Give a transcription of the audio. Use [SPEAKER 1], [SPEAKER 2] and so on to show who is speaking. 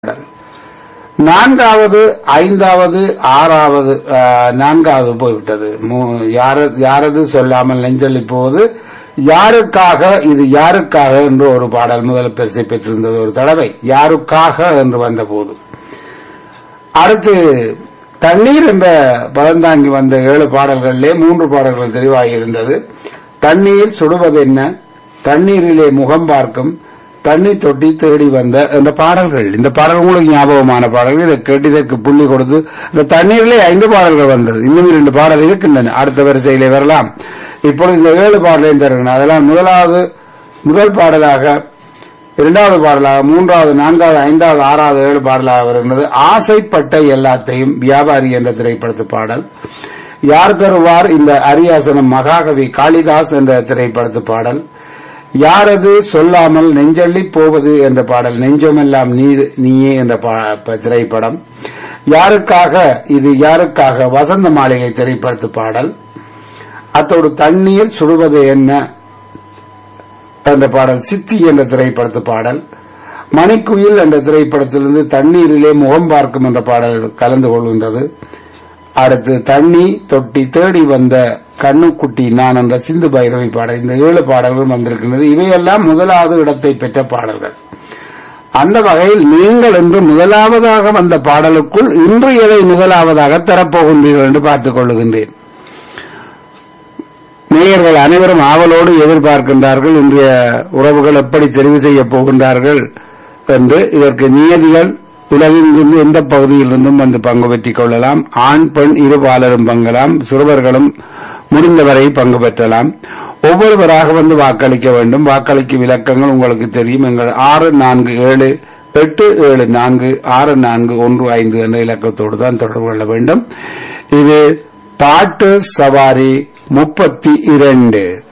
[SPEAKER 1] பாடல் நான்காவது ஐந்தாவது ஆறாவது ஆஹ், நான்காவது போய்விட்டது மூ- யார- யாரது சொல்லாமல் நெஞ்சொல்லி போவது யாருக்காக இது யாருக்காக என்று ஒரு பாடல் முதல் பரிசை பெற்றிருந்தது ஒரு தடவை யாருக்காக என்று வந்த போது அடுத்து தண்ணீர் என்ற பதந்தாங்கி வந்த ஏழு பாடல்களிலே மூன்று பாடல்கள் தெரிவாகி இருந்தது தண்ணீர் சுடுவது என்ன தண்ணீரிலே முகம் பார்க்கும் தண்ணி தொட்டி தேடி வந்த என்ற பாடல்கள் இந்த பாடல் உங்களுக்கு ஞாபகமான பாடல்கள் இதை கேட்டு இதற்கு புள்ளி கொடுத்து இந்த தண்ணீரிலே ஐந்து பாடல்கள் வந்தது இன்னும் இரண்டு பாடல் இருக்கின்றன அடுத்த வரிசையிலே வரலாம் இப்பொழுது இந்த ஏழு பாடலையும் தருகிறேன் அதெல்லாம் முதலாவது முதல் பாடலாக இரண்டாவது பாடலாக மூன்றாவது நான்காவது ஐந்தாவது ஆறாவது ஏழு பாடலாக வருகிறது ஆசைப்பட்ட எல்லாத்தையும் வியாபாரி என்ற திரைப்படத்து பாடல் யார் தருவார் இந்த அரியாசனம் மகாகவி காளிதாஸ் என்ற திரைப்படத்து பாடல் யாரது சொல்லாமல் நெஞ்சள்ளி போவது என்ற பாடல் நெஞ்சமெல்லாம் நீர் நீயே என்ற பா- ப- திரைப்படம் யாருக்காக இது யாருக்காக வசந்த மாளிகை திரைப்படத்து பாடல் அத்தோடு தண்ணீர் சுடுவது என்ன என்ற பாடல் சித்தி என்ற திரைப்படத்து பாடல் மணிக்குயில் என்ற திரைப்படத்திலிருந்து தண்ணீரிலே முகம் பார்க்கும் என்ற பாடல் கலந்து கொள்கின்றது அடுத்து தண்ணி தொட்டி தேடி வந்த கண்ணுக்குட்டி நான் என்ற சிந்து பைரவி பாடல் இந்த ஏழு பாடல்கள் வந்திருக்கின்றது இவையெல்லாம் முதலாவது இடத்தை பெற்ற பாடல்கள் அந்த வகையில் நீங்கள் இன்று முதலாவதாக வந்த பாடலுக்குள் இன்று எதை முதலாவதாக தரப்போகின்றீர்கள் என்று பார்த்துக் கொள்ளுகின்றேன் நேயர்கள் அனைவரும் ஆவலோடு எதிர்பார்க்கின்றார்கள் இன்றைய உறவுகள் எப்படி தெரிவு செய்யப் போகின்றார்கள் என்று இதற்கு நியதிகள் உலகிலிருந்து எந்த பகுதியிலிருந்தும் வந்து பங்கு பெற்றுக் கொள்ளலாம் ஆண் பெண் இருபாலரும் பங்கலாம் சிறுவர்களும் முடிந்தவரை பங்கு பெற்றலாம் ஒவ்வொருவராக வந்து வாக்களிக்க வேண்டும் வாக்களிக்கும் இலக்கங்கள் உங்களுக்கு தெரியும் எங்கள் ஆறு நான்கு ஏழு எட்டு ஏழு நான்கு ஆறு நான்கு ஒன்று ஐந்து என்ற இலக்கத்தோடு தான் தொடர்பு கொள்ள வேண்டும் இது பாட்டு சவாரி முப்பத்தி இரண்டு